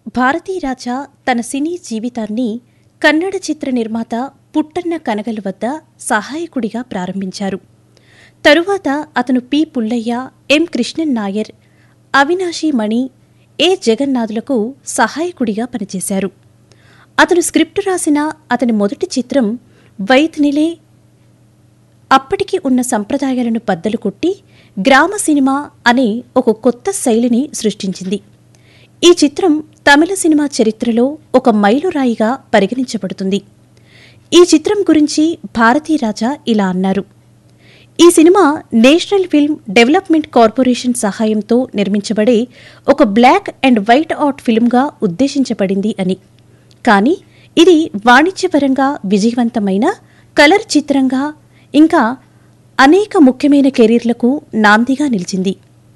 భారతీరాజా తన సినీ జీవితాన్ని కన్నడ చిత్ర నిర్మాత పుట్టన్న కనగలు వద్ద సహాయకుడిగా ప్రారంభించారు తరువాత అతను P Pullaiah M Krishnan Nair Avinashi Mani A జగన్నాథులకు సహాయకుడిగా పనిచేశారు అతను స్క్రిప్టు రాసిన అతని మొదటి చిత్రం వైత్నిలే అప్పటికి ఉన్న సంప్రదాయాలను బద్దలు కొట్టి గ్రామ సినిమా అనే ఒక కొత్త శైలిని సృష్టించింది ఈ చిత్రం తమిళ సినిమా చరిత్రలో ఒక మైలురాయిగా పరిగణించబడుతుంది ఈ చిత్రం గురించి భారతీరాజా ఇలా అన్నారు ఈ cinema national film development corporation సహాయంతో నిర్మించబడే ఒక బ్లాక్ అండ్ వైట్ అవుట్ ఫిల్మ్గా ఉద్దేశించబడింది అని కానీ ఇది వాణిజ్యపరంగా విజయవంతమైన కలర్ చిత్రంగా ఇంకా అనేక ముఖ్యమైన కెరీర్లకు నాందిగా నిలిచింది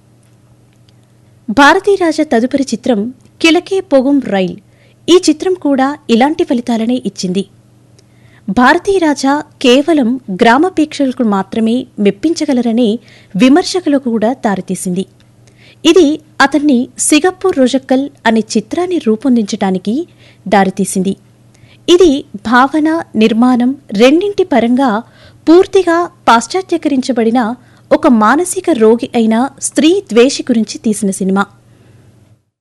భారతీరాజా తదుపరి చిత్రం కిలకే పొగుం రైల్ ఈ చిత్రం కూడా ఇలాంటి ఫలితాలనే ఇచ్చింది భారతీరాజా కేవలం గ్రామ ప్రేక్షకులకు మాత్రమే మెప్పించగలరనే విమర్శకులకు కూడా దారితీసింది ఇది అతన్ని సిగప్పూర్ రోజక్కల్ అనే చిత్రాన్ని రూపొందించడానికి దారితీసింది ఇది భావన నిర్మాణం రెండింటి పరంగా పూర్తిగా పాశ్చాత్యకరించబడిన ఒక మానసిక రోగి అయిన స్త్రీ ద్వేషి గురించి తీసిన సినిమా